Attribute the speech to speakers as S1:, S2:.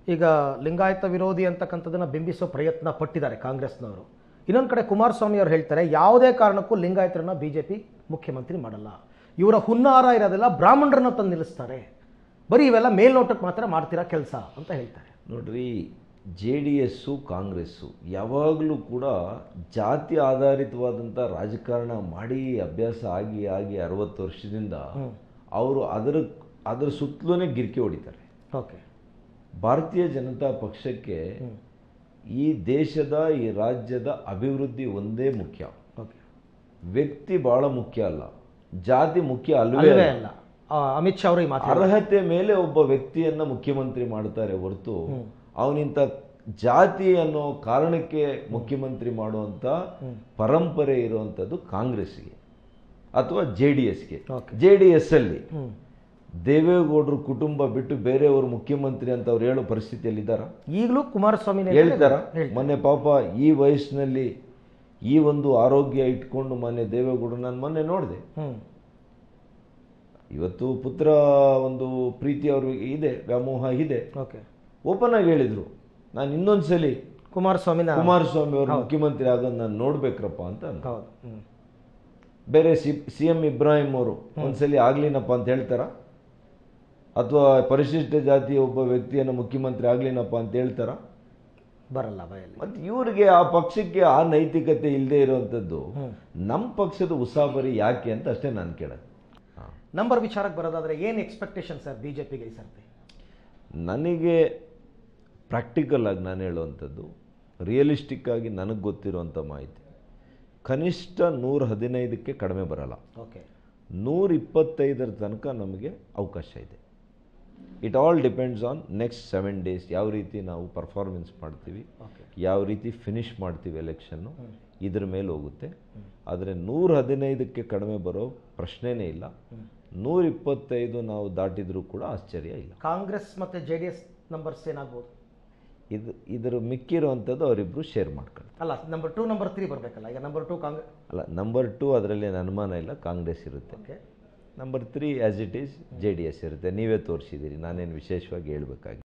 S1: ಈಗ ಲಿಂಗಾಯತ ವಿರೋಧಿ ಅಂತಕ್ಕಂಥದ್ದನ್ನ ಬಿಂಬಿಸೋ ಪ್ರಯತ್ನ ಪಟ್ಟಿದ್ದಾರೆ ಕಾಂಗ್ರೆಸ್ನವರು ಇನ್ನೊಂದು ಕಡೆ ಕುಮಾರಸ್ವಾಮಿ ಅವರು ಹೇಳ್ತಾರೆ ಯಾವುದೇ ಕಾರಣಕ್ಕೂ ಲಿಂಗಾಯತರನ್ನ ಬಿಜೆಪಿ ಮುಖ್ಯಮಂತ್ರಿ ಮಾಡಲ್ಲ ಇವರ ಹುನ್ನಾರ ಇರೋದೆಲ್ಲ ಬ್ರಾಹ್ಮಣರನ್ನ ತಂದು ನಿಲ್ಲಿಸ್ತಾರೆ ಬರೀ ಇವೆಲ್ಲ ಮೇಲ್ನೋಟಕ್ಕೆ ಮಾತ್ರ ಮಾಡ್ತಿರೋ ಕೆಲಸ ಅಂತ ಹೇಳ್ತಾರೆ
S2: ನೋಡ್ರಿ ಜೆ ಡಿ ಎಸ್ಸು ಕಾಂಗ್ರೆಸ್ಸು ಯಾವಾಗಲೂ ಕೂಡ ಜಾತಿ ಆಧಾರಿತವಾದಂಥ ರಾಜಕಾರಣ ಮಾಡಿ ಅಭ್ಯಾಸ ಆಗಿ ಆಗಿ ಅರವತ್ತು ವರ್ಷದಿಂದ ಅವರು ಅದರ ಅದರ ಸುತ್ತಲೂ ಗಿರಿಕೆ ಹೊಡಿತಾರೆ
S1: ಓಕೆ
S2: ಭಾರತೀಯ ಜನತಾ ಪಕ್ಷಕ್ಕೆ ಈ ದೇಶದ ಈ ರಾಜ್ಯದ ಅಭಿವೃದ್ಧಿ ಒಂದೇ ಮುಖ್ಯ
S1: ಓಕೆ
S2: ವ್ಯಕ್ತಿ ಬಹಳ ಮುಖ್ಯ ಅಲ್ಲ ಜಾತಿ ಮುಖ್ಯ ಅಲ್ವೇ
S1: ಅಲ್ವೇ
S2: ಅಲ್ಲ
S1: ಅಲ್ಲ ಆ, ಅಮಿತ್ ಶಾ ಅವರು ಈ ಮಾತು
S2: ಅರ್ಹತೆ ಮೇಲೆ ಒಬ್ಬ ವ್ಯಕ್ತಿಯನ್ನ ಮುಖ್ಯಮಂತ್ರಿ ಮಾಡ್ತಾರೆ ಹೊರತು ಅವನಿಂತ ಜಾತಿ ಅನ್ನೋ ಕಾರಣಕ್ಕೆ ಮುಖ್ಯಮಂತ್ರಿ ಮಾಡುವಂತ ಪರಂಪರೆ ಇರುವಂಥದ್ದು ಕಾಂಗ್ರೆಸ್ಗೆ ಅಥವಾ ಜೆ ಡಿ ಎಸ್ಗೆ
S1: Okay.
S2: ಜೆ ಡಿ ಎಸ್ ಅಲ್ಲಿ
S1: ಹ್ಮ್.
S2: ದೇವೇಗೌಡರು ಕುಟುಂಬ ಬಿಟ್ಟು ಬೇರೆಯವರು ಮುಖ್ಯಮಂತ್ರಿ ಅಂತ ಅವ್ರು ಹೇಳೋ ಪರಿಸ್ಥಿತಿಯಲ್ಲಿದ್ದಾರ
S1: ಈಗಲೂ ಕುಮಾರಸ್ವಾಮಿ
S2: ಹೇಳ್ತಾರ ಮೊನ್ನೆ ಪಾಪ ಈ ವಯಸ್ಸಿನಲ್ಲಿ ಈ ಒಂದು ಆರೋಗ್ಯ ಇಟ್ಕೊಂಡು ಮೊನ್ನೆ ದೇವೇಗೌಡರು ನಾನು ಮೊನ್ನೆ ನೋಡಿದೆ
S1: ಹ್ಮ್
S2: ಇವತ್ತು ಪುತ್ರ ಒಂದು ಪ್ರೀತಿ ಅವ್ರಿಗೆ ಇದೆ ವ್ಯಾಮೋಹ ಇದೆ
S1: ಓಕೆ
S2: ಓಪನ್ ಆಗಿ ಹೇಳಿದ್ರು ನಾನು ಇನ್ನೊಂದ್ಸಲಿ
S1: ಕುಮಾರಸ್ವಾಮಿನ
S2: ಕುಮಾರಸ್ವಾಮಿ ಅವರು ಮುಖ್ಯಮಂತ್ರಿ ಆಗೋದು ನಾನು ನೋಡ್ಬೇಕ್ರಪ್ಪ ಅಂತ ಅಂದ್ರು.
S1: ಹೌದು ಹ್ಮ್
S2: ಬೇರೆ ಸಿ ಸಿ ಎಂ ಇಬ್ರಾಹಿಂ ಅವರು ಒಂದ್ಸಲಿ ಆಗ್ಲಿನಪ್ಪ ಅಂತ ಹೇಳ್ತಾರ ಅಥವಾ ಪರಿಶಿಷ್ಟ ಜಾತಿಯ ಒಬ್ಬ ವ್ಯಕ್ತಿಯನ್ನು ಮುಖ್ಯಮಂತ್ರಿ ಆಗ್ಲಿನಪ್ಪ ಅಂತ ಹೇಳ್ತಾರ
S1: ಬರಲ್ಲ ಬಯಲಿ
S2: ಮತ್ತೆ ಇವ್ರಿಗೆ ಆ ಪಕ್ಷಕ್ಕೆ ಆ ನೈತಿಕತೆ ಇಲ್ಲದೆ ಇರುವಂತದ್ದು ನಮ್ಮ ಪಕ್ಷದ ಉಸಾಬರಿ ಯಾಕೆ ಅಂತ ಅಷ್ಟೇ ನಾನು ಕೇಳೋದು ಹಾ.
S1: ನಂಬರ್ ವಿಚಾರಕ್ಕೆ ಬರೋದಾದ್ರೆ ಏನು ಎಕ್ಸ್ಪೆಕ್ಟೇಷನ್ ಸರ್ ಬಿಜೆಪಿಗೆ ಈ ಸರ್ತಿ
S2: ನನಗೆ ಪ್ರಾಕ್ಟಿಕಲ್ ಆಗಿ ನಾನು ಹೇಳುವಂಥದ್ದು ರಿಯಲಿಸ್ಟಿಕ್ ಆಗಿ ನನಗೆ ಗೊತ್ತಿರುವಂಥ ಮಾಹಿತಿ ಕನಿಷ್ಠ ನೂರ ಹದಿನೈದಕ್ಕೆ ಕಡಿಮೆ ಬರಲ್ಲ
S1: ಓಕೆ
S2: ನೂರ ಇಪ್ಪತ್ತೈದರ ತನಕ ನಮಗೆ ಅವಕಾಶ ಇದೆ it all depends on next seven days ಯಾವ ರೀತಿ ನಾವು ಪರ್ಫಾರ್ಮೆನ್ಸ್ ಮಾಡ್ತೀವಿ
S1: ಓಕೆ
S2: ಯಾವ ರೀತಿ ಫಿನಿಷ್ ಮಾಡ್ತೀವಿ ಎಲೆಕ್ಷನ್ನು ಇದ್ರ ಮೇಲೆ ಹೋಗುತ್ತೆ ಆದರೆ ನೂರ ಹದಿನೈದಕ್ಕೆ ಕಡಿಮೆ ಬರೋ ಪ್ರಶ್ನೆನೇ ಇಲ್ಲ ನೂರ ಇಪ್ಪತ್ತೈದು ನಾವು ದಾಟಿದರೂ ಕೂಡ ಆಶ್ಚರ್ಯ ಇಲ್ಲ
S1: ಕಾಂಗ್ರೆಸ್ ಮತ್ತೆ ಜೆ ಡಿ ಎಸ್ ನಂಬರ್ಸ್ ಏನಾಗ್ಬೋದು
S2: ಇದು ಇದರ ಮಿಕ್ಕಿರುವಂಥದ್ದು ಅವರಿಬ್ಬರು ಶೇರ್ ಮಾಡ್ಕೊಂಡು
S1: ಅಲ್ಲ ನಂಬರ್ ಟೂ ನಂಬರ್ ತ್ರೀ ಬರಬೇಕಲ್ಲ ಈಗ ನಂಬರ್ ಟೂ ಕಾಂಗ್ರೆಸ್
S2: ಅಲ್ಲ ನಂಬರ್ ಟು ಅದರಲ್ಲಿ ಅನುಮಾನ ಇಲ್ಲ ಕಾಂಗ್ರೆಸ್ ಇರುತ್ತೆ
S1: okay
S2: number three as it is J D S ಇರುತ್ತೆ ನೀವೇ ತೋರಿಸಿದ್ದೀರಿ ನಾನೇನು ವಿಶೇಷವಾಗಿ ಹೇಳಬೇಕಾಗಿ